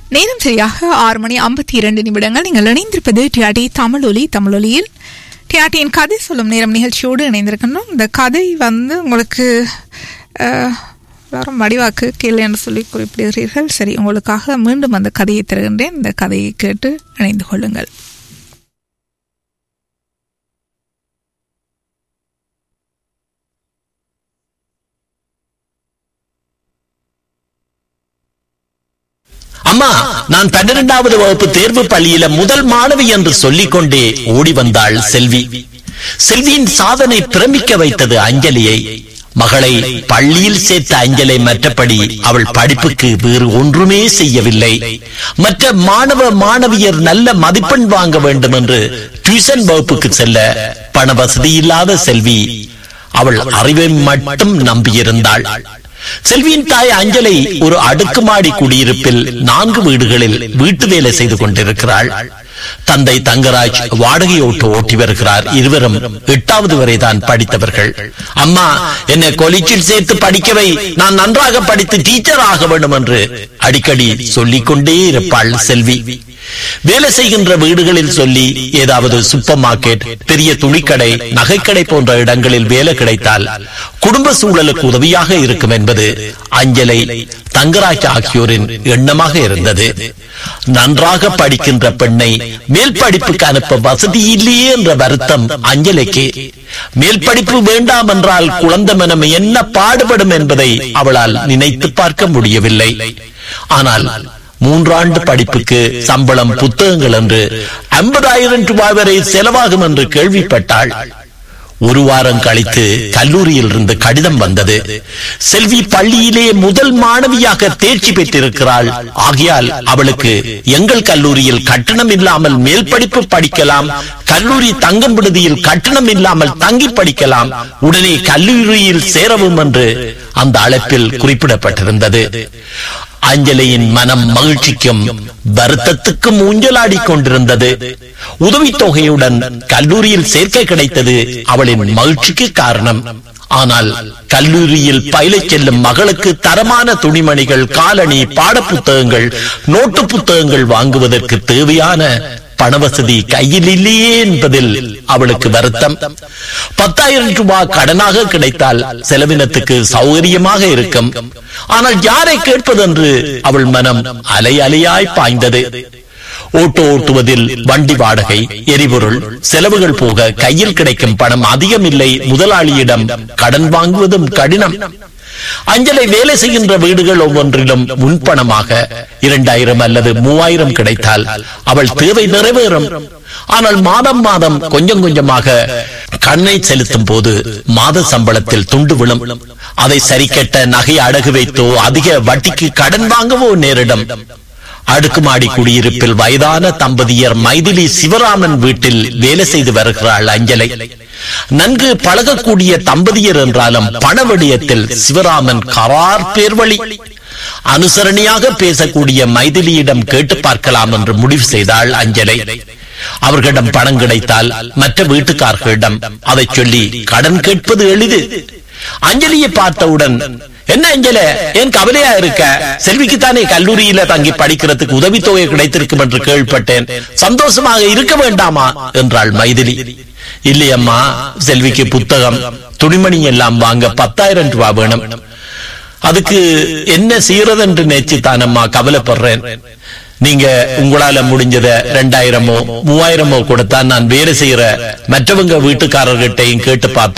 நேரம் சரியாக ஆறு மணி ஐம்பத்தி இரண்டு நிமிடங்கள் நீங்கள் இணைந்திருப்பது டிஆர்டி தமிழொலி தமிழொலியில் டிஆர்டியின் கதை சொல்லும் நேரம் நிகழ்ச்சியோடு இணைந்திருக்கின்றோம் இந்த கதை வந்து உங்களுக்கு அஹ், எல்லாரும் வடிவாக்கு கேள்வி என்று சொல்லி குறிப்பிடுகிறீர்கள் சரி உங்களுக்காக மீண்டும் அந்த கதையை தருகின்றேன் இந்த கதையை கேட்டு இணைந்து கொள்ளுங்கள் அம்மா நான் பன்னிரெண்டாவது வகுப்பு தேர்வு பள்ளியில முதல் மாணவி என்று சொல்லிக் கொண்டே ஓடி வந்தாள் செல்வி செல்வியின் சாதனை பிரமிக்க வைத்தது அஞ்சலியை மகளை பள்ளியில் சேர்த்த அஞ்சலை மற்றபடி அவள் படிப்புக்கு வேறு ஒன்றுமே செய்யவில்லை மற்ற மாணவ மாணவியர் நல்ல மதிப்பெண் வாங்க வேண்டும் என்று டியூஷன் வகுப்புக்கு செல்ல பண வசதி இல்லாத செல்வி அவள் அறிவை மட்டும் நம்பியிருந்தாள் செல்வியின் தாய் அஞ்சலை ஒரு அடுக்குமாடி குடியிருப்பில் நான்கு வீடுகளில் வீட்டு வேலை செய்து கொண்டிருக்கிறாள் தந்தை தங்கராஜ் வாடகை ஓட்டு ஓட்டி வருகிறார் இருவரும் எட்டாவது வரை தான் படித்தவர்கள் அம்மா என்னை கொலிச்சில் சேர்த்து படிக்கவை நான் நன்றாக படித்து டீச்சர் ஆக வேண்டும் என்று அடிக்கடி சொல்லிக் கொண்டே இருப்பாள் செல்வி வேலை செய்கின்ற வீடுகளில் சொல்லி ஏதாவது சூப்பர் மார்க்கெட் பெரிய துணிக்கடை நகைக்கடை போன்ற இடங்களில் வேலை கிடைத்தால் குடும்ப சூழலுக்கு உதவியாக இருக்கும் என்பது அஞ்சலை தங்கராஜ் ஆகியோரின் எண்ணமாக இருந்தது நன்றாக படிக்கின்ற பெண்ணை மேல் படிப்புக்கு அனுப்ப வசதி இல்லையே என்ற வருத்தம் அஞ்சலிக்கு மேல் படிப்பு வேண்டாம் என்றால் குழந்தை மனம் என்ன பாடுபடும் என்பதை அவளால் நினைத்து பார்க்க முடியவில்லை ஆனால் மூன்றாண்டு படிப்புக்கு சம்பளம் புத்தகங்கள் என்று ஐம்பதாயிரம் ரூபாய் வரை செலவாகும் என்று கேள்விப்பட்டாள் ஒரு வாரம் கழித்து கல்லூரியில் இருந்து கடிதம் வந்தது செல்வி பள்ளியிலே முதல் மாணவியாக தேர்ச்சி பெற்றிருக்கிறாள் ஆகையால் அவளுக்கு எங்கள் கல்லூரியில் கட்டணம் இல்லாமல் மேல் படிப்பு படிக்கலாம் கல்லூரி தங்கும் விடுதியில் கட்டணம் இல்லாமல் தங்கி படிக்கலாம் உடனே கல்லூரியில் சேரவும் என்று அந்த அழைப்பில் குறிப்பிடப்பட்டிருந்தது அஞ்சலியின் மனம் மகிழ்ச்சிக்கும் வருத்தத்துக்கும் ஊஞ்சலாடி கொண்டிருந்தது உதவித்தொகையுடன் கல்லூரியில் சேர்க்கை கிடைத்தது அவளின் மகிழ்ச்சிக்கு காரணம் ஆனால் கல்லூரியில் பயிலச் செல்லும் மகளுக்கு தரமான துணிமணிகள் காலணி பாடப்புத்தகங்கள் நோட்டு புத்தகங்கள் வாங்குவதற்கு தேவையான பணவசதி கையில் இல்லையே என்பதில் அவளுக்கு வருத்தம் பத்தாயிரம் ரூபாய் கடனாக கிடைத்தால் செலவினத்துக்கு சௌகரியமாக இருக்கும் ஆனால் யாரை கேட்பதென்று அவள் மனம் அலை அலையாய் பாய்ந்தது ஓட்டோ ஓட்டுவதில் வண்டி வாடகை எரிபொருள் செலவுகள் போக கையில் கிடைக்கும் பணம் அதிகம் இல்லை முதலாளியிடம் கடன் வாங்குவதும் கடினம் அஞ்சலை வேலை செய்கின்ற வீடுகள் ஒவ்வொன்றிலும் முன்பணமாக இரண்டாயிரம் அல்லது மூவாயிரம் கிடைத்தால் அவள் தேவை நிறைவேறும் ஆனால் மாதம் மாதம் கொஞ்சம் கொஞ்சமாக கண்ணை செலுத்தும் போது மாத சம்பளத்தில் துண்டு விழும் அதை சரி கட்ட நகை அடகு வைத்தோ அதிக வட்டிக்கு கடன் வாங்கவோ நேரிடும் அடுக்குமாடி குடியிருப்பில் வயதான தம்பதியர் மைதிலி சிவராமன் வீட்டில் வேலை செய்து வருகிறாள் அஞ்சலை நன்கு பழகக்கூடிய தம்பதியர் என்றாலும் பண விடயத்தில் சிவராமன் கரார் பேர்வழி அனுசரணையாக பேசக்கூடிய மைதிலியிடம் கேட்டு பார்க்கலாம் என்று முடிவு செய்தாள் அஞ்சலை அவர்களிடம் பணம் கிடைத்தால் மற்ற வீட்டுக்காரர்களிடம் அதை சொல்லி கடன் கேட்பது எளிது அஞ்சலியை பார்த்தவுடன் என்ன அஞ்சல ஏன் கவலையா இருக்க செல்விக்கு தானே கல்லூரியில தங்கி படிக்கிறதுக்கு உதவித்தொகை கிடைத்திருக்கும் என்று கேள்விப்பட்டேன் சந்தோஷமாக இருக்க வேண்டாமா என்றாள் மைதிலி இல்லையம்மா செல்விக்கு புத்தகம் துணிமணி எல்லாம் வாங்க பத்தாயிரம் ரூபாய் வேணும் அதுக்கு என்ன செய்யறது என்று நினைச்சு தானம்மா கவலைப்படுறேன் நீங்க உங்களால முடிஞ்சத ரெண்டாயிரமோ மூவாயிரமோ கொடுத்தா நான் வேலை செய்யற மற்றவங்க வீட்டுக்காரர்கிட்டையும் கேட்டு பார்ப்பேன்